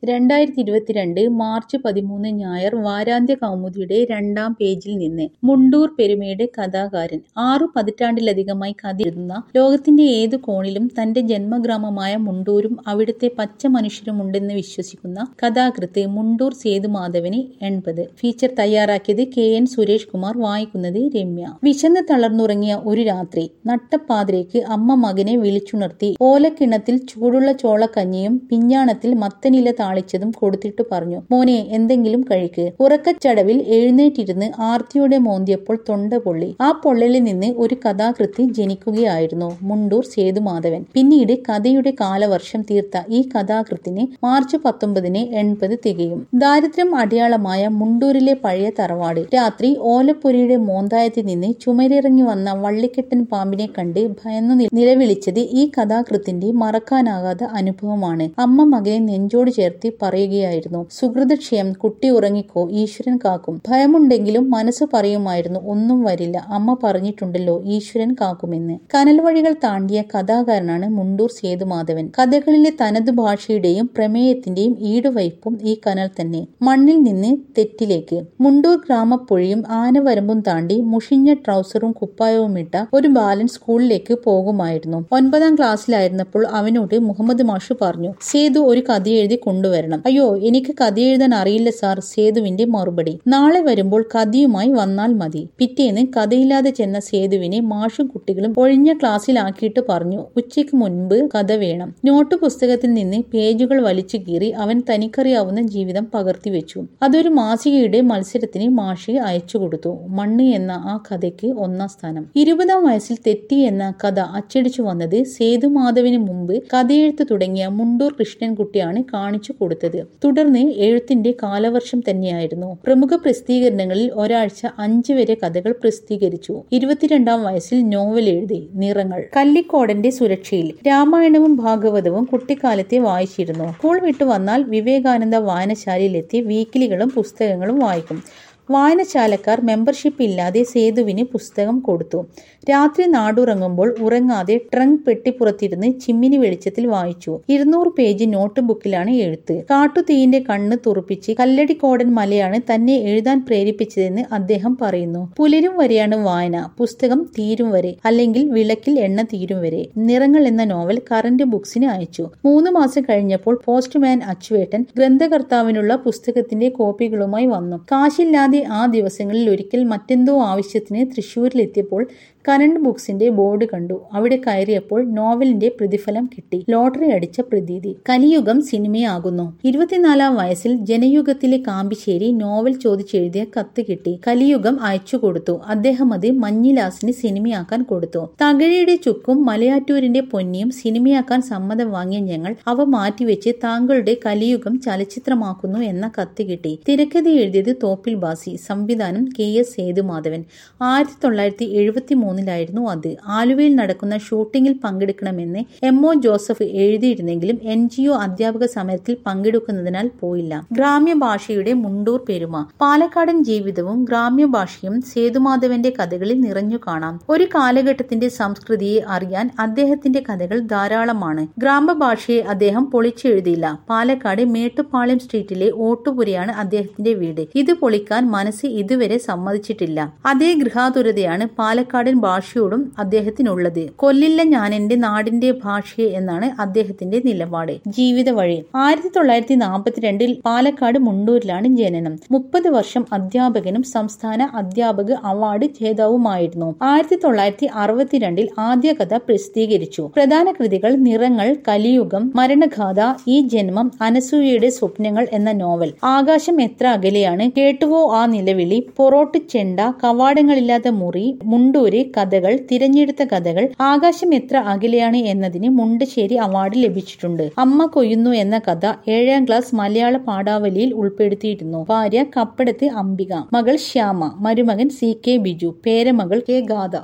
രണ്ടായിരത്തി ഇരുപത്തിരണ്ട് മാർച്ച് പതിമൂന്ന് ഞായർ വാരാന്ത്യ കൗമുദിയുടെ രണ്ടാം പേജിൽ നിന്ന് മുണ്ടൂർ പെരുമയുടെ കഥാകാരൻ ആറു പതിറ്റാണ്ടിലധികമായി കഥ എഴുതുന്ന ലോകത്തിന്റെ ഏതു കോണിലും തന്റെ ജന്മഗ്രാമമായ മുണ്ടൂരും അവിടുത്തെ പച്ച മനുഷ്യരുമുണ്ടെന്ന് വിശ്വസിക്കുന്ന കഥാകൃത്ത് മുണ്ടൂർ സേതുമാധവന് എൺപത് ഫീച്ചർ തയ്യാറാക്കിയത് കെ എൻ സുരേഷ് കുമാർ വായിക്കുന്നത് രമ്യ വിശന്ന് തളർന്നുറങ്ങിയ ഒരു രാത്രി നട്ടപ്പാതിരേക്ക് അമ്മ മകനെ വിളിച്ചുണർത്തി ഓലക്കിണത്തിൽ ചൂടുള്ള ചോളക്കഞ്ഞിയും പിഞ്ഞാണത്തിൽ മത്തനില താളിച്ചതും കൊടുത്തിട്ട് പറഞ്ഞു മോനെ എന്തെങ്കിലും കഴിക്ക് ഉറക്കച്ചടവിൽ എഴുന്നേറ്റിരുന്ന് ആർത്തിയോടെ മോന്തിയപ്പോൾ തൊണ്ട പൊള്ളി ആ പൊള്ളലിൽ നിന്ന് ഒരു കഥാകൃത്ത് ജനിക്കുകയായിരുന്നു മുണ്ടൂർ സേതുമാധവൻ പിന്നീട് കഥയുടെ കാലവർഷം തീർത്ത ഈ കഥാകൃത്തിന് മാർച്ച് പത്തൊമ്പതിന് എൺപത് തികയും ദാരിദ്ര്യം അടയാളമായ മുണ്ടൂരിലെ പഴയ തറവാട് രാത്രി ഓലപ്പുരയുടെ മോന്തായത്തിൽ നിന്ന് ചുമരിറങ്ങി വന്ന വള്ളിക്കെട്ടൻ പാമ്പിനെ കണ്ട് ഭയന്നു നിലവിളിച്ചത് ഈ കഥാകൃത്തിന്റെ മറക്കാനാകാത്ത അനുഭവമാണ് അമ്മ മകനെ നെഞ്ചോട് ചേർത്തി പറയുകയായിരുന്നു സുഹൃതക്ഷയം കുട്ടി ഉറങ്ങിക്കോ ഈശ്വരൻ കാക്കും ഭയമുണ്ടെങ്കിലും മനസ്സ് പറയുമായിരുന്നു ഒന്നും വരില്ല അമ്മ പറഞ്ഞിട്ടുണ്ടല്ലോ ഈശ്വരൻ കാക്കുമെന്ന് കനൽ വഴികൾ താണ്ടിയ കഥാകാരനാണ് മുണ്ടൂർ സേതുമാധവൻ കഥകളിലെ തനതു ഭാഷയുടെയും പ്രമേയത്തിന്റെയും ഈടുവയ്പും ഈ കനൽ തന്നെ മണ്ണിൽ നിന്ന് തെറ്റിലേക്ക് മുണ്ടൂർ ഗ്രാമപ്പുഴയും ആനവരമ്പും താണ്ടി മുഷിഞ്ഞ ട്രൗസറും കുപ്പായവും ഇട്ട ഒരു ബാലൻ സ്കൂളിലേക്ക് പോകുമായിരുന്നു ഒൻപതാം ക്ലാസ്സിലായിരുന്നപ്പോൾ അവനോട് മുഹമ്മദ് മാഷ് പറഞ്ഞു സേതു ഒരു കഥ എഴുതി കൊണ്ടുവരണം അയ്യോ എനിക്ക് കഥ എഴുതാൻ അറിയില്ല സാർ സേതുവിന്റെ മറുപടി നാളെ വരുമ്പോൾ കഥയുമായി വന്നാൽ മതി പിറ്റേന്ന് കഥയില്ലാതെ ചെന്ന സേതുവിനെ മാഷും കുട്ടികളും ഒഴിഞ്ഞ ക്ലാസ്സിലാക്കിയിട്ട് പറഞ്ഞു ഉച്ചയ്ക്ക് മുൻപ് കഥ വേണം നോട്ട് പുസ്തകത്തിൽ നിന്ന് പേജുകൾ വലിച്ചു കീറി അവൻ തനിക്കറിയാവുന്ന ജീവിതം പകർത്തി വെച്ചു അതൊരു മാസികയുടെ മത്സരത്തിന് മാഷി അയച്ചു കൊടുത്തു മണ്ണ് എന്ന ആ കഥയ്ക്ക് ഒന്നാം സ്ഥാനം ഇരുപതാം വയസ്സിൽ തെറ്റി എന്ന കഥ അച്ചടിച്ചു വന്നത് സേതുമാധവിന് മുമ്പ് കഥയെഴുത്ത് തുടങ്ങിയ മുണ്ടൂർ കൃഷ്ണൻകുട്ടിയാണ് കാണിച്ചു കൊടുത്തത് തുടർന്ന് എഴുത്തിന്റെ കാലവർഷം തന്നെയായിരുന്നു പ്രമുഖ പ്രസിദ്ധീകരണങ്ങളിൽ ഒരാഴ്ച അഞ്ചു വരെ കഥകൾ പ്രസിദ്ധീകരിച്ചു ഇരുപത്തിരണ്ടാം വയസ്സിൽ നോവൽ എഴുതി നിറങ്ങൾ കല്ലിക്കോടന്റെ സുരക്ഷയിൽ രാമായണവും ഭാഗവതവും കുട്ടിക്കാലത്തെ വായിച്ചിരുന്നു സ്കൂൾ വിട്ടു വന്നാൽ വിവേകാനന്ദ വായനശാലയിലെത്തി വീക്കിലികളും പുസ്തകങ്ങളും വായിക്കും വായനശാലക്കാർ മെമ്പർഷിപ്പ് ഇല്ലാതെ സേതുവിന് പുസ്തകം കൊടുത്തു രാത്രി നാടുറങ്ങുമ്പോൾ ഉറങ്ങാതെ ട്രങ്ക് പെട്ടിപ്പുറത്തിരുന്ന് ചിമ്മിനി വെളിച്ചത്തിൽ വായിച്ചു ഇരുന്നൂറ് പേജ് നോട്ട് ബുക്കിലാണ് എഴുത്ത് കാട്ടുതീയിന്റെ കണ്ണ് തുറപ്പിച്ച് കല്ലടിക്കോടൻ മലയാണ് തന്നെ എഴുതാൻ പ്രേരിപ്പിച്ചതെന്ന് അദ്ദേഹം പറയുന്നു പുലരും വരെയാണ് വായന പുസ്തകം തീരും വരെ അല്ലെങ്കിൽ വിളക്കിൽ എണ്ണ തീരും വരെ നിറങ്ങൾ എന്ന നോവൽ കറന്റ് ബുക്സിന് അയച്ചു മൂന്ന് മാസം കഴിഞ്ഞപ്പോൾ പോസ്റ്റ്മാൻ അച്ചുവേട്ടൻ ഗ്രന്ഥകർത്താവിനുള്ള പുസ്തകത്തിന്റെ കോപ്പികളുമായി വന്നു കാശില്ലാതെ ആ ദിവസങ്ങളിൽ ഒരിക്കൽ മറ്റെന്തോ ആവശ്യത്തിന് തൃശൂരിലെത്തിയപ്പോൾ കറണ്ട് ബുക്സിന്റെ ബോർഡ് കണ്ടു അവിടെ കയറിയപ്പോൾ നോവലിന്റെ പ്രതിഫലം കിട്ടി ലോട്ടറി അടിച്ച പ്രതീതി കലിയുഗം സിനിമയാകുന്നു ഇരുപത്തിനാലാം വയസ്സിൽ ജനയുഗത്തിലെ കാമ്പിശ്ശേരി നോവൽ ചോദിച്ചെഴുതിയ കത്ത് കിട്ടി കലിയുഗം അയച്ചു കൊടുത്തു അദ്ദേഹം അത് മഞ്ഞിലാസിന് സിനിമയാക്കാൻ കൊടുത്തു തകഴിയുടെ ചുക്കും മലയാറ്റൂരിന്റെ പൊന്നിയും സിനിമയാക്കാൻ സമ്മതം വാങ്ങിയ ഞങ്ങൾ അവ മാറ്റിവെച്ച് താങ്കളുടെ കലിയുഗം ചലച്ചിത്രമാക്കുന്നു എന്ന കത്ത് കിട്ടി തിരക്കഥ എഴുതിയത് തോപ്പിൽ ബാസി സംവിധാനം കെ എസ് സേതുമാധവൻ ആയിരത്തി തൊള്ളായിരത്തി എഴുപത്തി മൂന്നിലായിരുന്നു അത് ആലുവയിൽ നടക്കുന്ന ഷൂട്ടിംഗിൽ പങ്കെടുക്കണമെന്ന് എം ഒ ജോസഫ് എഴുതിയിരുന്നെങ്കിലും എൻ ജി ഒ അധ്യാപക സമരത്തിൽ പങ്കെടുക്കുന്നതിനാൽ പോയില്ല ഗ്രാമ്യ ഭാഷയുടെ മുണ്ടൂർ പെരുമ പാലക്കാടൻ ജീവിതവും ഗ്രാമ്യ ഭാഷയും സേതുമാധവന്റെ കഥകളിൽ നിറഞ്ഞു കാണാം ഒരു കാലഘട്ടത്തിന്റെ സംസ്കൃതിയെ അറിയാൻ അദ്ദേഹത്തിന്റെ കഥകൾ ധാരാളമാണ് ഗ്രാമഭാഷയെ അദ്ദേഹം പൊളിച്ചെഴുതിയില്ല പാലക്കാട് മേട്ടുപ്പാളയം സ്ട്രീറ്റിലെ ഓട്ടുപുരയാണ് അദ്ദേഹത്തിന്റെ വീട് ഇത് പൊളിക്കാൻ മനസ്സ് ഇതുവരെ സമ്മതിച്ചിട്ടില്ല അതേ ഗൃഹാതുരതയാണ് പാലക്കാടൻ ഭാഷയോടും അദ്ദേഹത്തിനുള്ളത് കൊല്ലില്ല ഞാൻ എന്റെ നാടിന്റെ ഭാഷയെ എന്നാണ് അദ്ദേഹത്തിന്റെ നിലപാട് ജീവിത വഴി ആയിരത്തി തൊള്ളായിരത്തി നാൽപ്പത്തിരണ്ടിൽ പാലക്കാട് മുണ്ടൂരിലാണ് ജനനം മുപ്പത് വർഷം അധ്യാപകനും സംസ്ഥാന അധ്യാപക അവാർഡ് ജേതാവുമായിരുന്നു ആയിരത്തി തൊള്ളായിരത്തി അറുപത്തിരണ്ടിൽ ആദ്യ കഥ പ്രസിദ്ധീകരിച്ചു പ്രധാന കൃതികൾ നിറങ്ങൾ കലിയുഗം മരണഗാഥ ഈ ജന്മം അനസൂയയുടെ സ്വപ്നങ്ങൾ എന്ന നോവൽ ആകാശം എത്ര അകലെയാണ് കേട്ടുവോ ആ നിലവിളി പൊറോട്ട് ചെണ്ട കവാടങ്ങളില്ലാത്ത മുറി മുണ്ടൂര് കഥകൾ തിരഞ്ഞെടുത്ത കഥകൾ ആകാശം എത്ര അകലെയാണ് എന്നതിന് മുണ്ടശ്ശേരി അവാർഡ് ലഭിച്ചിട്ടുണ്ട് അമ്മ കൊയ്യുന്നു എന്ന കഥ ഏഴാം ക്ലാസ് മലയാള പാഠാവലിയിൽ ഉൾപ്പെടുത്തിയിരുന്നു ഭാര്യ കപ്പടത്ത് അംബിക മകൾ ശ്യാമ മരുമകൻ സി കെ ബിജു പേരമകൾ കെ ഗാഥ